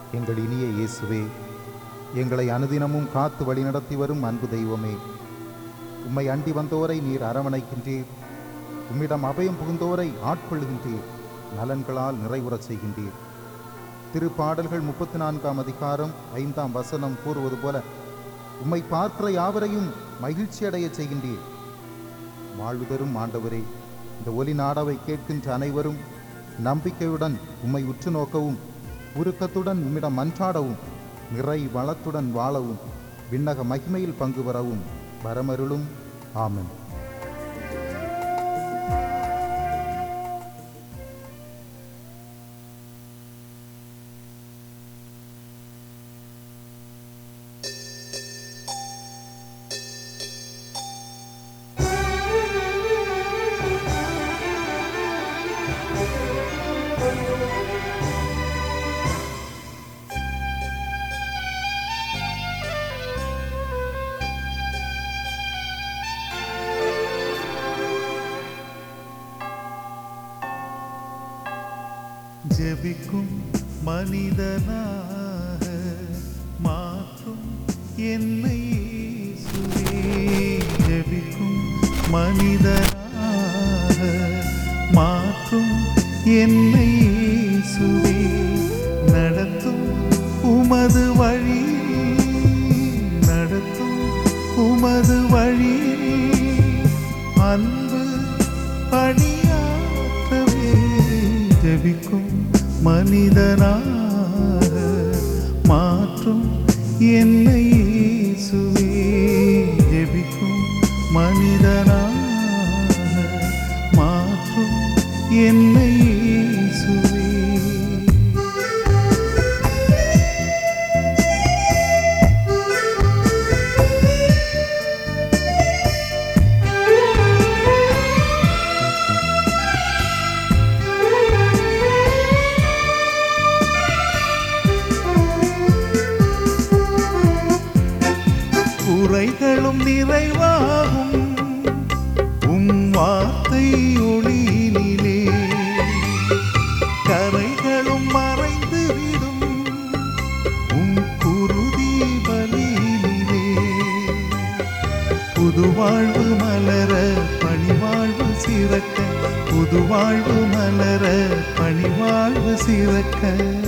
எங்கள் இனிய இயேசுவே எங்களை அனுதினமும் காத்து வழிநடத்தி வரும் அன்பு தெய்வமே உம்மை அண்டி வந்தோரை நீர் அரவணைக்கின்றீர் உம்மிடம் அபயம் புகுந்தோரை ஆட்கொள்ளுகின்றீர் நலன்களால் நிறைவுறச் செய்கின்றீர் திருப்பாடல்கள் முப்பத்தி நான்காம் அதிகாரம் ஐந்தாம் வசனம் கூறுவது போல உம்மை பார்க்கிற யாவரையும் மகிழ்ச்சி அடையச் செய்கின்றீர் வாழ்வு தரும் ஆண்டவரே இந்த ஒலி நாடாவை கேட்கின்ற அனைவரும் நம்பிக்கையுடன் உம்மை உற்று நோக்கவும் உருக்கத்துடன் உம்மிடம் மன்றாடவும் நிறை வளத்துடன் வாழவும் விண்ணக மகிமையில் பங்கு பெறவும் வரமருளும் ஆமென் ஜெபிக்கும் மனிதனாக மாற்றும் என்னை இயேசுவே. ஜெபிக்கும் மனிதனாக மாற்றும் என்னை இயேசுவே. நடத்தும் உமது வழி நடத்தும் உமது வழி அன்பு பணியாற்றவே ஜெபிக்கும் மனிதனாக மாற்றும் என்னை இயேசுவே ஜெபிக்கும் மனிதனாக மாற்றும் என்னை இயேசுவே குறைகளும் நிறைவாகும் உம் வார்த்தை ஒளியினிலே கரைகளும் மறைந்து விடும் உம் குருதி பலியினிலே புதுவாழ்வு மலர பணிவாழ்வு சிறக்க புதுவாழ்வு மலர பணிவாழ்வு சிறக்க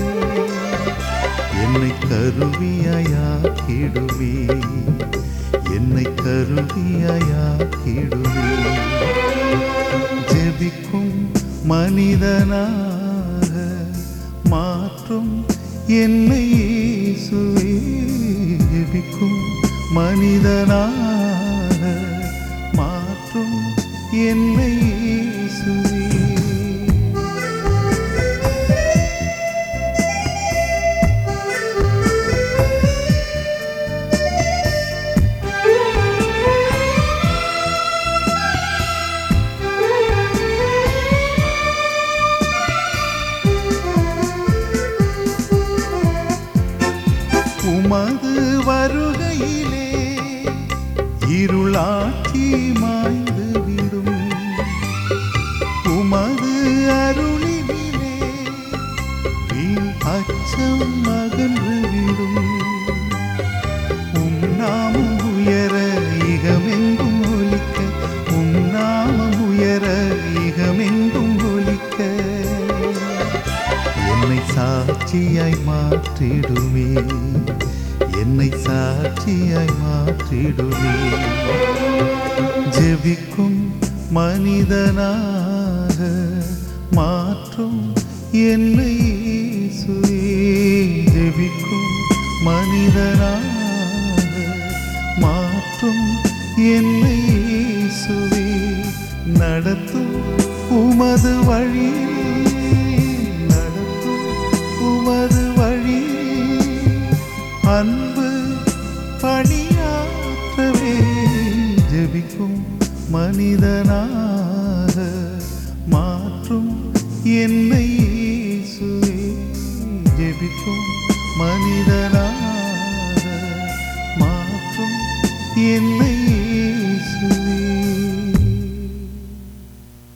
என்னை கருவியாக்கிடுவே என்னை கருவியாக்கிடுவே ஜெபிக்கும் மனிதனாக மாற்றும் என்னை இயேசுவே ஜெபிக்கும் மனிதனாக மாற்றும் என்னை இயேசுவே உமது வருகையிலே இருளாட்சி மாய்ந்து விடும் உமது அருளினிலே வீண் அச்சம் அகன்று விடும் உம் நாமம் உயர இகமெங்கும் ஒலிக்க உம் நாமம் உயர இகமெங்கும் ஒலிக்க என்னை சாட்சியாய் மாற்றிடுமே என்னை சாட்சியாய் மாற்றிடுமே ஜெபிக்கும் மனிதனாக மாற்றும் என்னை இயேசுவே ஜெபிக்கும் மனிதனாக மாற்றும் என்னை இயேசுவே நடத்தும் உமது வழி நடத்தும் உமது வழி அன்பு பணியாற்றவே ஜெபிக்கும் மனிதனாக மாற்றும் என்னை